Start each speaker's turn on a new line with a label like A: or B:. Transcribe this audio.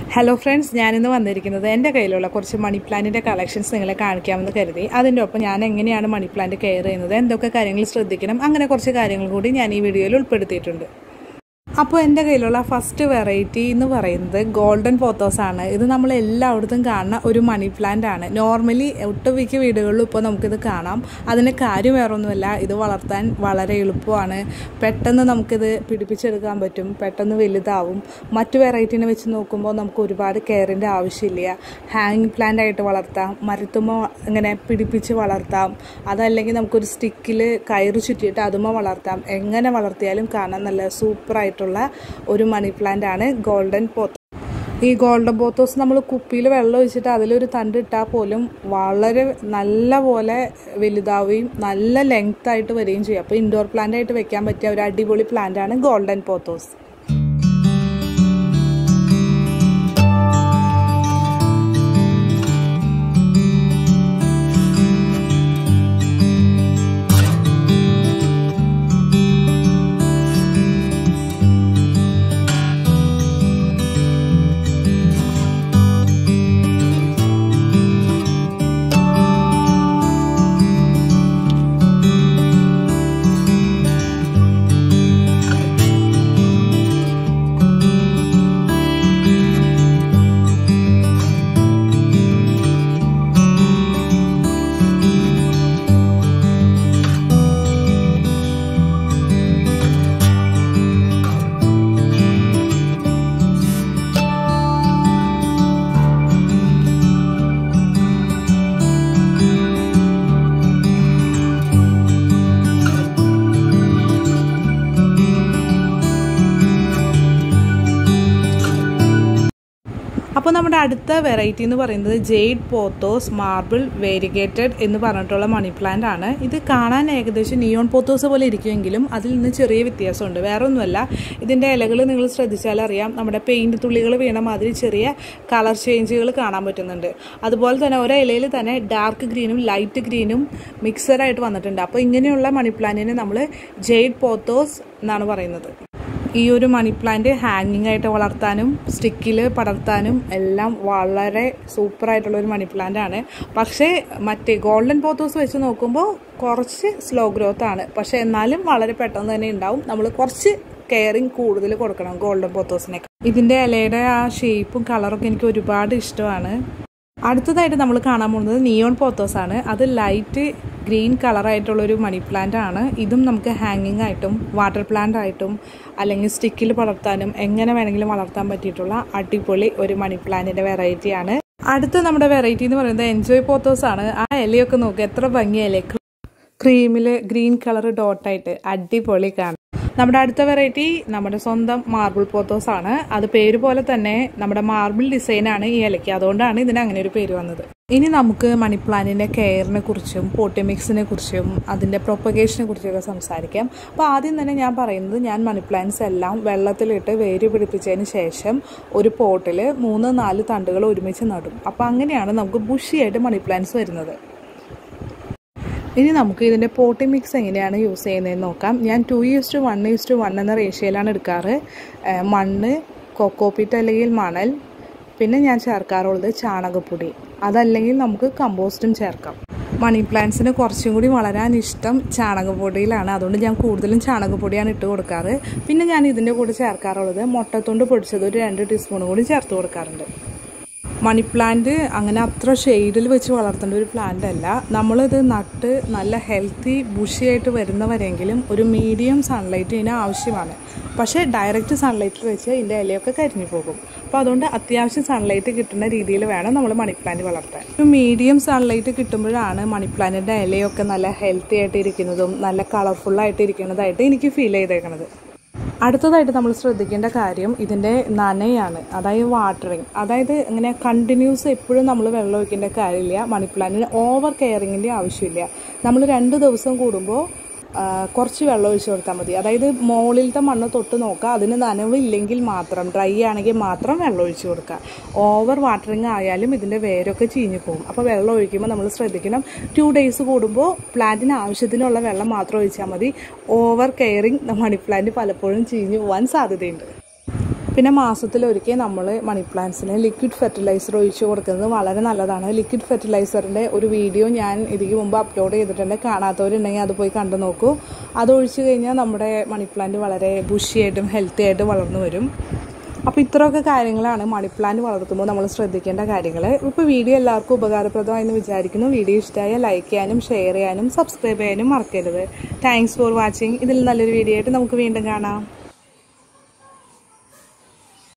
A: hello friends ഞാനിന്ന് വന്നിരിക്കുന്നത് എൻ്റെ കയ്യിലുള്ള കുറച്ച് മണി പ്ലാന്റിൻ്റെ കളക്ഷൻസ് നിങ്ങളെ കാണിക്കാമെന്ന് കരുതി അതിൻ്റെ ഒപ്പം ഞാൻ എങ്ങനെയാണ് മണി പ്ലാന്റ് കെയർ ചെയ്യുന്നത് എന്തൊക്കെ കാര്യങ്ങൾ ശ്രദ്ധിക്കണം അങ്ങനെ കുറച്ച് കാര്യങ്ങൾ കൂടി ഞാൻ ഈ വീഡിയോയിൽ ഉൾപ്പെടുത്തിയിട്ടുണ്ട് അപ്പോൾ എൻ്റെ കയ്യിലുള്ള ഫസ്റ്റ് വെറൈറ്റി എന്ന് പറയുന്നത് ഗോൾഡൻ പോത്തോസ് ആണ് ഇത് നമ്മൾ എല്ലായിടത്തും കാണുന്ന ഒരു മണി പ്ലാന്റ് ആണ് നോർമലി ഒട്ടുമിക്ക വീടുകളിലും ഇപ്പോൾ നമുക്കിത് കാണാം അതിന് കാര്യം വേറൊന്നുമല്ല ഇത് വളർത്താൻ വളരെ എളുപ്പമാണ് പെട്ടെന്ന് നമുക്കിത് പിടിപ്പിച്ചെടുക്കാൻ പറ്റും പെട്ടെന്ന് വലുതാവും മറ്റു വെറൈറ്റീനെ വെച്ച് നോക്കുമ്പോൾ നമുക്ക് ഒരുപാട് കെയറിൻ്റെ ആവശ്യമില്ല ഹാങ്ങിങ് പ്ലാന്റ് ആയിട്ട് വളർത്താം മരത്തുമ്പോൾ ഇങ്ങനെ പിടിപ്പിച്ച് വളർത്താം അതല്ലെങ്കിൽ നമുക്കൊരു സ്റ്റിക്കിൽ കയറ് ചുറ്റിയിട്ട് അതുമ്പോൾ വളർത്താം എങ്ങനെ വളർത്തിയാലും കാണാൻ നല്ല സൂപ്പറായിട്ടുള്ള ഒരു മണി പ്ലാന്റ് ആണ് ഗോൾഡൻ പോത്ത് ഈ ഗോൾഡൻ പോത്തോസ് നമ്മൾ കുപ്പിയിൽ വെള്ളം ഒഴിച്ചിട്ട് അതിലൊരു തണ്ട് ഇട്ടാൽ പോലും വളരെ നല്ല പോലെ വലുതാവുകയും നല്ല ലെങ്ത് ആയിട്ട് വരികയും ചെയ്യും അപ്പോൾ ഇൻഡോർ പ്ലാന്റ് ആയിട്ട് വെക്കാൻ പറ്റിയ ഒരു അടിപൊളി പ്ലാന്റ് ആണ് ഗോൾഡൻ പോത്തോസ് അപ്പോൾ നമ്മുടെ അടുത്ത വെറൈറ്റി എന്ന് പറയുന്നത് ജെയ്ഡ് പോത്തോസ് മാർബിൾ വേരിഗേറ്റഡ് എന്ന് പറഞ്ഞിട്ടുള്ള മണി പ്ലാന്റ് ആണ് ഇത് കാണാൻ ഏകദേശം നിയോൺ പോത്തോസ് പോലെ ഇരിക്കുമെങ്കിലും അതിൽ നിന്ന് ചെറിയ വ്യത്യാസമുണ്ട് വേറെ ഒന്നുമല്ല ഇതിൻ്റെ ഇലകൾ നിങ്ങൾ ശ്രദ്ധിച്ചാൽ അറിയാം നമ്മുടെ പെയിൻറ് തുള്ളികൾ വീണ മാതിരി ചെറിയ കളർ ചേഞ്ചുകൾ കാണാൻ പറ്റുന്നുണ്ട് അതുപോലെ തന്നെ ഓരോ ഇലയിൽ തന്നെ ഡാർക്ക് ഗ്രീനും ലൈറ്റ് ഗ്രീനും മിക്സഡായിട്ട് വന്നിട്ടുണ്ട് അപ്പോൾ ഇങ്ങനെയുള്ള മണി പ്ലാന്റിനെ നമ്മൾ ജെയ്ഡ് പോത്തോസ് എന്നാണ് പറയുന്നത് ഈ ഒരു മണി പ്ലാന്റ് ഹാങ്ങിങ് ആയിട്ട് വളർത്താനും സ്റ്റിക്കിൽ പടർത്താനും എല്ലാം വളരെ സൂപ്പറായിട്ടുള്ള ഒരു മണി പ്ലാന്റ് ആണ് പക്ഷേ മറ്റേ ഗോൾഡൻ പോത്തോസ് വെച്ച് നോക്കുമ്പോൾ കുറച്ച് സ്ലോ ഗ്രോത്ത് ആണ് പക്ഷേ എന്നാലും വളരെ പെട്ടെന്ന് തന്നെ ഉണ്ടാവും നമ്മൾ കുറച്ച് കെയറിങ് കൂടുതൽ കൊടുക്കണം ഗോൾഡൻ പോത്തോസിനൊക്കെ ഇതിൻ്റെ ഇലയുടെ ആ ഷേപ്പും കളറൊക്കെ എനിക്ക് ഒരുപാട് ഇഷ്ടമാണ് അടുത്തതായിട്ട് നമ്മൾ കാണാൻ പോകുന്നത് നിയോൺ പോത്തോസ് ആണ് അത് ലൈറ്റ് ഗ്രീൻ കളറായിട്ടുള്ളൊരു മണി പ്ലാന്റ് ആണ് ഇതും നമുക്ക് ഹാങ്ങിങ് ആയിട്ടും വാട്ടർ പ്ലാന്റ് ആയിട്ടും അല്ലെങ്കിൽ സ്റ്റിക്കിൽ വളർത്താനും എങ്ങനെ വേണമെങ്കിലും വളർത്താൻ പറ്റിയിട്ടുള്ള അടിപൊളി ഒരു മണി പ്ലാന്റിൻ്റെ വെറൈറ്റിയാണ് അടുത്ത നമ്മുടെ വെറൈറ്റി എന്ന് പറയുന്നത് എൻജോയ് പോത്തോസ് ആണ് ആ ഇലയൊക്കെ നോക്കുക എത്ര ഭംഗിയല്ലേ ക്രീമിൽ ഗ്രീൻ കളർ ഡോട്ടായിട്ട് അടിപൊളി കാണും നമ്മുടെ അടുത്ത വെറൈറ്റി നമ്മുടെ സ്വന്തം മാർബിൾ പോത്തോസ് ആണ് അത് പേര് പോലെ തന്നെ നമ്മുടെ മാർബിൾ ഡിസൈനാണ് ഈ ഇലയ്ക്ക് അതുകൊണ്ടാണ് ഇതിന് അങ്ങനെ ഒരു പേര് വന്നത് ഇനി നമുക്ക് മണി പ്ലാന്റിൻ്റെ കെയറിനെ കുറിച്ചും പോട്ടിമിക്സിനെ കുറിച്ചും അതിൻ്റെ പ്രൊപ്പഗേഷനെ കുറിച്ചൊക്കെ സംസാരിക്കാം അപ്പോൾ ആദ്യം തന്നെ ഞാൻ പറയുന്നത് ഞാൻ മണി പ്ലാന്റ്സ് എല്ലാം വെള്ളത്തിലിട്ട് വേര് പിടിപ്പിച്ചതിന് ശേഷം ഒരു പോട്ടിൽ മൂന്ന് നാല് തണ്ടുകൾ ഒരുമിച്ച് നടും അപ്പോൾ അങ്ങനെയാണ് നമുക്ക് ബുഷിയായിട്ട് മണി പ്ലാന്റ്സ് വരുന്നത് ഇനി നമുക്ക് ഇതിൻ്റെ പോട്ടി മിക്സ് എങ്ങനെയാണ് യൂസ് ചെയ്യുന്നതെന്ന് നോക്കാം ഞാൻ two is to one is to one എന്ന റേഷ്യയിലാണ് എടുക്കാറ് മണ്ണ് കൊക്കോപ്പിറ്റ് അല്ലെങ്കിൽ മണൽ പിന്നെ ഞാൻ ചേർക്കാറുള്ളത് ചാണകപ്പൊടി അതല്ലെങ്കിൽ നമുക്ക് കമ്പോസ്റ്റും ചേർക്കാം മണി പ്ലാന്റ്സിന് കുറച്ചും കൂടി വളരാൻ ഇഷ്ടം ചാണകപ്പൊടിയിലാണ് അതുകൊണ്ട് ഞാൻ കൂടുതലും ചാണകപ്പൊടിയാണ് ഇട്ട് കൊടുക്കാറ് പിന്നെ ഞാൻ ഇതിൻ്റെ കൂടെ ചേർക്കാറുള്ളത് മുട്ടത്തൊണ്ട് പൊടിച്ചത് ഒരു രണ്ട് ടീസ്പൂൺ കൂടി ചേർത്ത് കൊടുക്കാറുണ്ട് മണി പ്ലാന്റ് അങ്ങനെ അത്ര ഷെയ്ഡിൽ വെച്ച് വളർത്തേണ്ട ഒരു പ്ലാന്റ് അല്ല നമ്മളിത് നട്ട് നല്ല ഹെൽത്തി ബുഷിയായിട്ട് വരുന്നവരെങ്കിലും ഒരു മീഡിയം സൺലൈറ്റ് ഇതിന് ആവശ്യമാണ് പക്ഷേ ഡയറക്റ്റ് സൺലൈറ്റിൽ വെച്ച് ഇതിൻ്റെ ഇലയൊക്കെ കരിഞ്ഞു പോകും അപ്പോൾ അതുകൊണ്ട് അത്യാവശ്യം സൺലൈറ്റ് കിട്ടുന്ന രീതിയിൽ വേണം നമ്മൾ മണി പ്ലാന്റ് വളർത്താൻ ഒരു മീഡിയം സൺലൈറ്റ് കിട്ടുമ്പോഴാണ് മണി പ്ലാന്റിൻ്റെ ഇലയൊക്കെ നല്ല ഹെൽത്തി ആയിട്ട് ഇരിക്കുന്നതും നല്ല കളർഫുള്ളായിട്ട് ഇരിക്കുന്നതായിട്ട് എനിക്ക് ഫീൽ ചെയ്തേക്കണത് അടുത്തതായിട്ട് നമ്മൾ ശ്രദ്ധിക്കേണ്ട കാര്യം ഇതിൻ്റെ നനയാണ് അതായത് വാട്ടറിങ് അതായത് ഇങ്ങനെ കണ്ടിന്യൂസ് എപ്പോഴും നമ്മൾ വെള്ളം ഒഴിക്കേണ്ട കാര്യമില്ല മണി പ്ലാന്റിന് ഓവർ കെയറിങ്ങിൻ്റെ ആവശ്യമില്ല നമ്മൾ രണ്ട് ദിവസം കൂടുമ്പോൾ കുറച്ച് വെള്ളം ഒഴിച്ച് കൊടുത്താൽ മതി അതായത് മുകളിലത്തെ മണ്ണ് തൊട്ട് നോക്കുക അതിന് നനവില്ലെങ്കിൽ മാത്രം ഡ്രൈ ആണെങ്കിൽ മാത്രം വെള്ളം ഒഴിച്ച് കൊടുക്കുക ഓവർ വാട്ടറിങ് ആയാലും ഇതിൻ്റെ വേരൊക്കെ ചീഞ്ഞു പോകും അപ്പോൾ വെള്ളം ഒഴിക്കുമ്പോൾ നമ്മൾ ശ്രദ്ധിക്കണം ടു ഡേയ്സ് കൂടുമ്പോൾ പ്ലാന്റിന് ആവശ്യത്തിനുള്ള വെള്ളം മാത്രം ഒഴിച്ചാൽ മതി ഓവർ കെയറിങ് മണി പ്ലാന്റ് പലപ്പോഴും ചീഞ്ഞു പോകാൻ സാധ്യതയുണ്ട് പിന്നെ മാസത്തിലൊരിക്കൽ നമ്മൾ മണി പ്ലാന്റ്സിന് ലിക്വിഡ് ഫെർട്ടിലൈസർ ഒഴിച്ചു കൊടുക്കുന്നത് വളരെ നല്ലതാണ് ലിക്വിഡ് ഫെർട്ടിലൈസറിൻ്റെ ഒരു വീഡിയോ ഞാൻ ഇതിക്ക് മുമ്പ് അപ്ലോഡ് ചെയ്തിട്ടുണ്ട് കാണാത്തവരുണ്ടെങ്കിൽ അത് പോയി കണ്ടു നോക്കൂ അത് ഒഴിച്ചു കഴിഞ്ഞാൽ നമ്മുടെ മണി പ്ലാന്റ് വളരെ ബുഷിയായിട്ടും ഹെൽത്തി ആയിട്ടും വളർന്നു വരും അപ്പോൾ ഇത്രയൊക്കെ കാര്യങ്ങളാണ് മണി പ്ലാന്റ് വളർത്തുമ്പോൾ നമ്മൾ ശ്രദ്ധിക്കേണ്ട കാര്യങ്ങൾ ഇപ്പോൾ വീഡിയോ എല്ലാവർക്കും ഉപകാരപ്രദമായെന്ന് വിചാരിക്കുന്നു വീഡിയോ ഇഷ്ടമായ ലൈക്ക് ചെയ്യാനും ഷെയർ ചെയ്യാനും സബ്സ്ക്രൈബ് ചെയ്യാനും മറക്കരുത് താങ്ക്സ് ഫോർ വാച്ചിങ് ഇതിൽ നല്ലൊരു വീഡിയോ ആയിട്ട് നമുക്ക് വീണ്ടും കാണാം